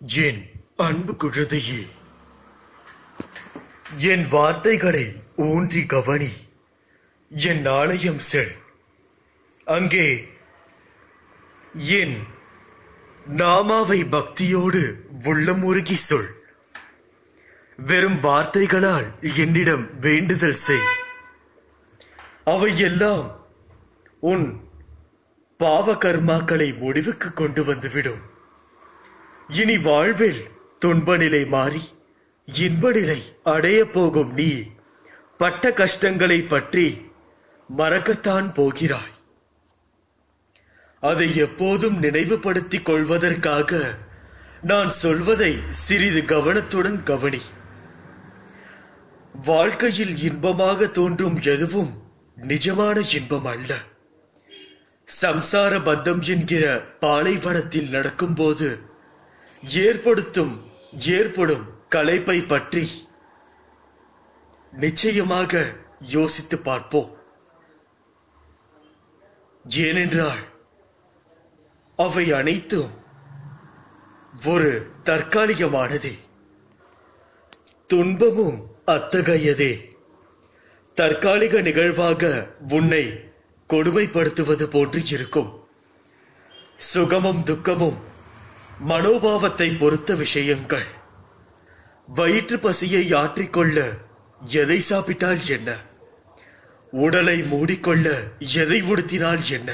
என் அன்பு குழந்தையே என் வார்த்தைகளை ஊன்றி கவனி என் ஆலயம் செல் அங்கே என் நாமாவை பக்தியோடு உள்ளமுருகி சொல் வெறும் வார்த்தைகளால் என்னிடம் வேண்டுதல் செய் அவை எல்லாம் உன் பாவ கர்மாக்களை முடிவுக்கு கொண்டு வந்துவிடும் இனி வாழ்வில் துன்ப நிலை மாறி இன்ப நிலை அடையப் போகும் நீ பட்ட கஷ்டங்களை பற்றி மறக்கத்தான் போகிறாய் அதை எப்போதும் நினைவுபடுத்திக் கொள்வதற்காக நான் சொல்வதை சிறிது கவனத்துடன் கவனி வாழ்க்கையில் இன்பமாக தோன்றும் எதுவும் நிஜமான இன்பம் அல்ல சம்சார பந்தம் என்கிற பாலைவனத்தில் நடக்கும்போது ஏற்படுத்தும் ஏற்படும் களைப்பை பற்றி நிச்சயமாக யோசித்து பார்ப்போம் ஏனென்றால் அவை அனைத்தும் ஒரு தற்காலிகமானதே துன்பமும் அத்தகையதே தற்காலிக நிகழ்வாக உன்னை கொடுமைப்படுத்துவது போன்று இருக்கும் சுகமும் துக்கமும் மனோபாவத்தை பொறுத்த விஷயங்கள் வயிற்று பசியை ஆற்றிக்கொள்ள எதை சாப்பிட்டால் என்ன உடலை மூடிக்கொள்ள எதை உடுத்தினால் என்ன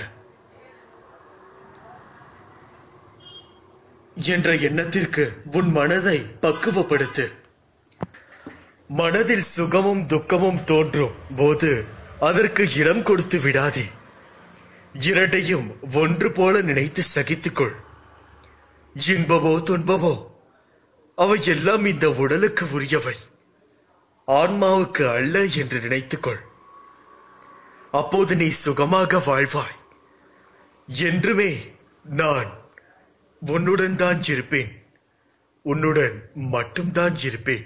என்ற எண்ணத்திற்கு உன் மனதை பக்குவப்படுத்து மனதில் சுகமும் துக்கமும் தோன்றும் போது அதற்கு இடம் கொடுத்து விடாதே இரண்டையும் ஒன்று போல நினைத்து சகித்துக்கொள் இன்பமோ துன்பமோ அவை எல்லாம் இந்த உடலுக்கு உரியவை ஆன்மாவுக்கு அல்ல என்று நினைத்துக்கொள் அப்போது நீ சுகமாக வாழ்வாய் என்றுமே நான் உன்னுடன் தான் இருப்பேன் உன்னுடன் மட்டும்தான் இருப்பேன்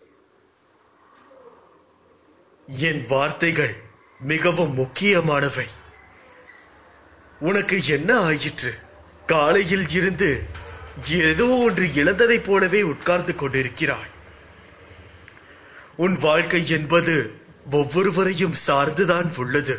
என் வார்த்தைகள் மிகவும் முக்கியமானவை உனக்கு என்ன ஆயிற்று காலையில் இருந்து ஏதோ ஒன்று இழந்ததைப் போலவே உட்கார்ந்து கொண்டிருக்கிறாய் உன் வாழ்க்கை என்பது ஒவ்வொருவரையும் சார்ந்துதான் உள்ளது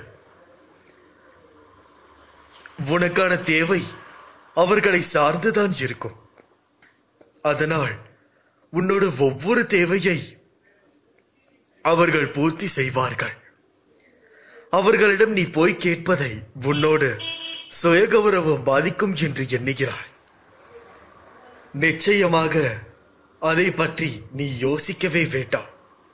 உனக்கான தேவை அவர்களை சார்ந்துதான் இருக்கும் அதனால் உன்னோட ஒவ்வொரு தேவையை அவர்கள் பூர்த்தி செய்வார்கள் அவர்களிடம் நீ போய் கேட்பதை உன்னோடு சுயகௌரவம் பாதிக்கும் என்று எண்ணுகிறாய் நிச்சயமாக அதை பற்றி நீ யோசிக்கவே வேண்டாம்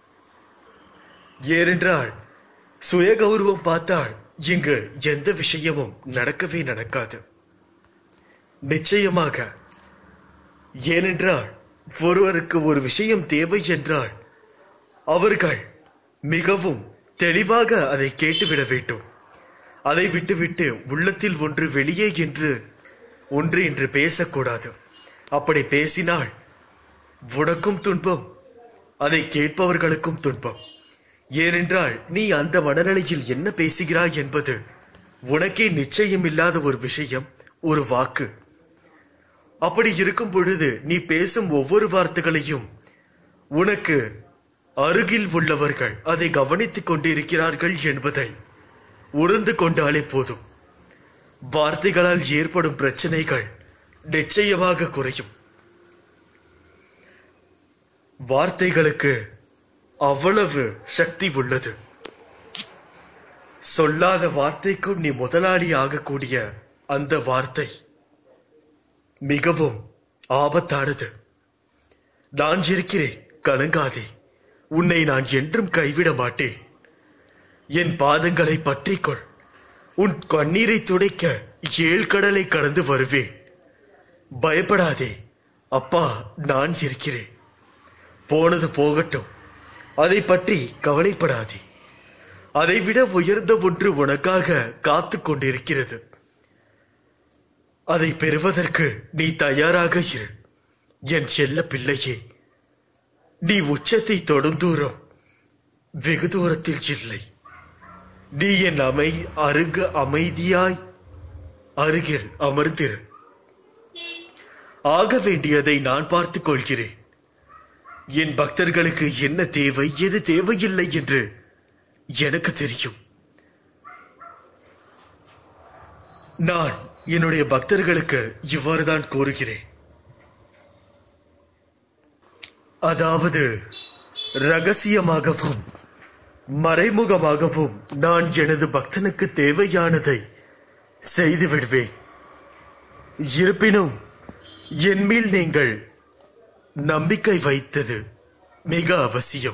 ஏனென்றால் சுயகௌரவம் பார்த்தால் இங்கு எந்த விஷயமும் நடக்கவே நடக்காது நிச்சயமாக ஏனென்றால் ஒருவருக்கு ஒரு விஷயம் தேவை என்றால் அவர்கள் மிகவும் தெளிவாக அதை கேட்டுவிட வேண்டும் அதை விட்டுவிட்டு உள்ளத்தில் ஒன்று வெளியே என்று ஒன்று என்று பேசக்கூடாது அப்படி பேசினால் உனக்கும் துன்பம் அதை கேட்பவர்களுக்கும் துன்பம் ஏனென்றால் நீ அந்த மனநிலையில் என்ன பேசுகிறாய் என்பது உனக்கே நிச்சயம் இல்லாத ஒரு விஷயம் ஒரு வாக்கு அப்படி இருக்கும் பொழுது நீ பேசும் ஒவ்வொரு வார்த்தைகளையும் உனக்கு அருகில் உள்ளவர்கள் அதை கவனித்துக் கொண்டிருக்கிறார்கள் என்பதை உணர்ந்து கொண்டாலே போதும் வார்த்தைகளால் ஏற்படும் பிரச்சனைகள் நிச்சயமாக குறையும் வார்த்தைகளுக்கு அவ்வளவு சக்தி உள்ளது சொல்லாத வார்த்தைக்கும் நீ முதலாளி ஆகக்கூடிய அந்த வார்த்தை மிகவும் ஆபத்தானது நான் இருக்கிறேன் கலங்காதே உன்னை நான் என்றும் கைவிட மாட்டேன் என் பாதங்களை பற்றிக்கொள் உன் கண்ணீரை துடைக்க ஏழ் கடலை கடந்து வருவேன் பயப்படாதே அப்பா நான் இருக்கிறேன் போனது போகட்டும் அதை பற்றி கவலைப்படாதே அதைவிட உயர்ந்த ஒன்று உனக்காக காத்து கொண்டிருக்கிறது அதை பெறுவதற்கு நீ தயாராக இரு என் செல்ல பிள்ளையே நீ உச்சத்தை தொடும் தூரம் வெகு தூரத்தில் இல்லை நீ என் அமை அருக அமைதியாய் அருகில் அமர்ந்திரு ஆக வேண்டியதை நான் பார்த்துக் கொள்கிறேன் என் பக்தர்களுக்கு என்ன தேவை எது தேவையில்லை என்று எனக்கு தெரியும் நான் என்னுடைய பக்தர்களுக்கு இவ்வாறுதான் கூறுகிறேன் அதாவது ரகசியமாகவும் மறைமுகமாகவும் நான் எனது பக்தனுக்கு தேவையானதை செய்து விடுவேன் இருப்பினும் என் மேல் நீங்கள் நம்பிக்கை வைத்தது மிக அவசியம்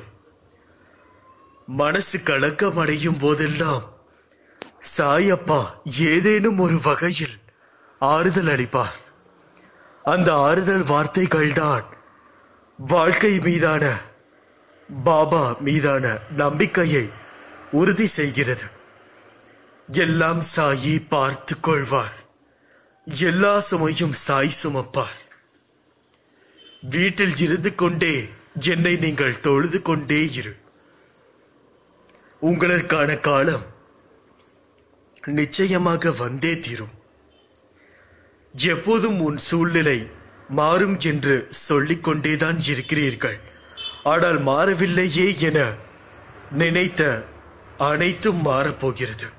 மனசு கலக்கம் அடையும் போதெல்லாம் சாயப்பா ஏதேனும் ஒரு வகையில் ஆறுதல் அளிப்பார் அந்த ஆறுதல் வார்த்தைகள்தான் வாழ்க்கை மீதான பாபா மீதான நம்பிக்கையை உறுதி செய்கிறது எல்லாம் சாயி பார்த்து கொள்வார் எல்லா சுமையும் சாய் சுமப்பார் வீட்டில் இருந்து கொண்டே என்னை நீங்கள் தொழுது கொண்டே இரு உங்களுக்கான காலம் நிச்சயமாக வந்தே தீரும் எப்போதும் உன் சூழ்நிலை மாறும் என்று சொல்லிக் கொண்டேதான் இருக்கிறீர்கள் ஆனால் மாறவில்லையே என நினைத்த அனைத்தும் மாறப்போகிறது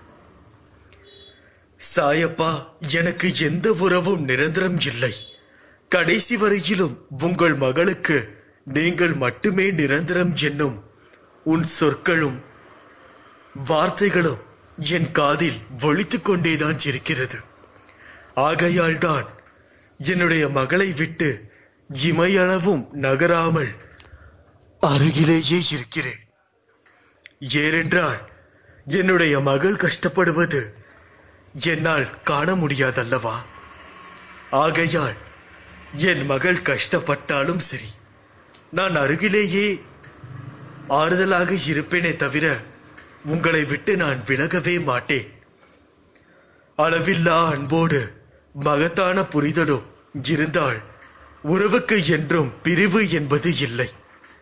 சாயப்பா எனக்கு எந்த உறவும் நிரந்தரம் இல்லை கடைசி வரையிலும் உங்கள் மகளுக்கு நீங்கள் மட்டுமே நிரந்தரம் என்னும் உன் சொற்களும் வார்த்தைகளும் என் காதில் ஒழித்துக் கொண்டேதான் இருக்கிறது ஆகையால்தான் என்னுடைய மகளை விட்டு இமையளவும் நகராமல் அருகிலேயே இருக்கிறேன் ஏனென்றால் என்னுடைய மகள் கஷ்டப்படுவது என்னால் காண முடியாதல்லவா ஆகையால் என் மகள் கஷ்டப்பட்டாலும் சரி நான் அருகிலேயே ஆறுதலாக இருப்பேனே தவிர உங்களை விட்டு நான் விலகவே மாட்டேன் அளவில்லா அன்போடு மகத்தான புரிதலும் இருந்தால் உறவுக்கு என்றும் பிரிவு என்பது இல்லை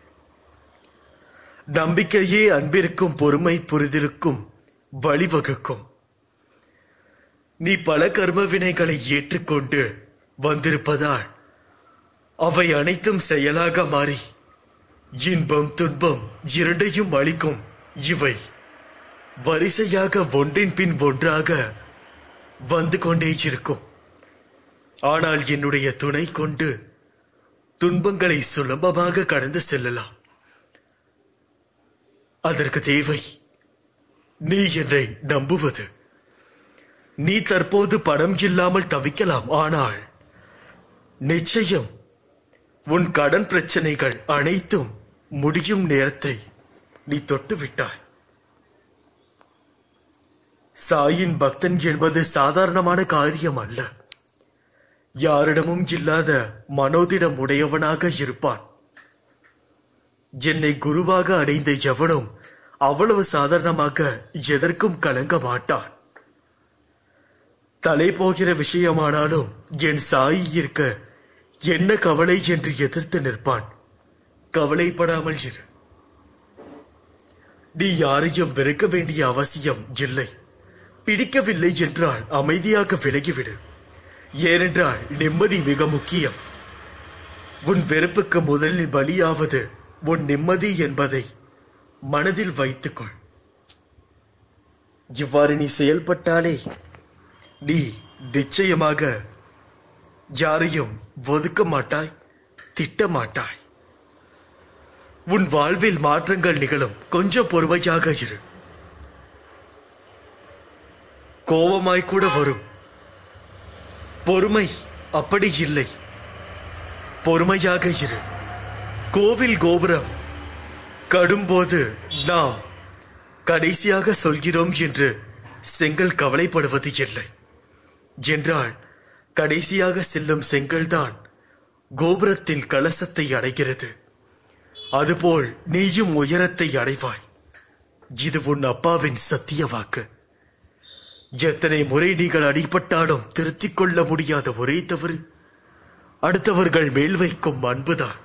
நம்பிக்கையே அன்பிற்கும் பொறுமை புரிதலுக்கும் வழிவகுக்கும் நீ பல கர்ம வினைகளை ஏற்றுக்கொண்டு வந்திருப்பதால் அவை அனைத்தும் செயலாக மாறி இன்பம் துன்பம் இரண்டையும் அளிக்கும் இவை வரிசையாக ஒன்றின் பின் ஒன்றாக வந்து கொண்டே இருக்கும் ஆனால் என்னுடைய துணை கொண்டு துன்பங்களை சுலபமாக கடந்து செல்லலாம் அதற்கு தேவை நீ என்னை நம்புவது நீ தற்போது பணம் இல்லாமல் தவிக்கலாம் ஆனால் நிச்சயம் உன் கடன் பிரச்சனைகள் அனைத்தும் முடியும் நேரத்தை நீ தொட்டு விட்டாய் சாயின் பக்தன் என்பது சாதாரணமான காரியம் அல்ல யாரிடமும் இல்லாத மனோதிடம் உடையவனாக இருப்பான் என்னை குருவாக அடைந்த எவனும் அவ்வளவு சாதாரணமாக எதற்கும் கலங்க மாட்டான் தலை போகிற விஷயமானாலும் என் சாயி இருக்க என்ன கவலை என்று எதிர்த்து நிற்பான் கவலைப்படாமல் இரு நீ யாரையும் வெறுக்க வேண்டிய அவசியம் இல்லை பிடிக்கவில்லை என்றால் அமைதியாக விலகிவிடு ஏனென்றால் நிம்மதி மிக முக்கியம் உன் வெறுப்புக்கு முதலில் பலியாவது உன் நிம்மதி என்பதை மனதில் வைத்துக்கொள் இவ்வாறு நீ செயல்பட்டாலே நீ நிச்சயமாக யாரையும் ஒதுக்க மாட்டாய் திட்ட மாட்டாய் உன் வாழ்வில் மாற்றங்கள் நிகழும் கொஞ்சம் பொறுமையாக இரு கோபமாய் கூட வரும் பொறுமை அப்படி இல்லை பொறுமையாக இரு கோவில் கோபுரம் கடும்போது நாம் கடைசியாக சொல்கிறோம் என்று செங்கல் கவலைப்படுவது இல்லை என்றால் கடைசியாக செல்லும் செங்கல்தான் கோபுரத்தில் கலசத்தை அடைகிறது அதுபோல் நீயும் உயரத்தை அடைவாய் இது உன் அப்பாவின் சத்திய வாக்கு எத்தனை முறை நீங்கள் அடிபட்டாலும் திருத்திக் கொள்ள முடியாத ஒரே தவறு அடுத்தவர்கள் மேல் வைக்கும் அன்புதான்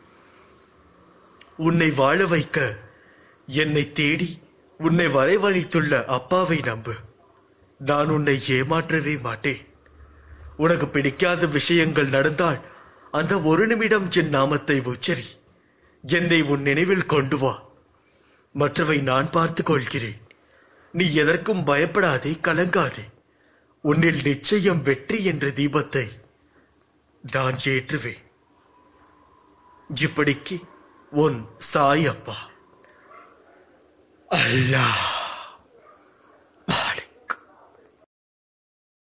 உன்னை வாழ வைக்க என்னை தேடி உன்னை வரவழைத்துள்ள அப்பாவை நம்பு நான் உன்னை ஏமாற்றவே மாட்டேன் உனக்கு பிடிக்காத விஷயங்கள் நடந்தால் அந்த ஒரு நிமிடம் என் நாமத்தை உச்சரி என்னை உன் நினைவில் கொண்டு வா மற்றவை நான் பார்த்துக் கொள்கிறேன் நீ எதற்கும் பயப்படாதே கலங்காதே உன்னில் நிச்சயம் வெற்றி என்ற தீபத்தை நான் ஏற்றுவேன் இப்படிக்கு உன் சாய் அப்பா அல்லாஹ்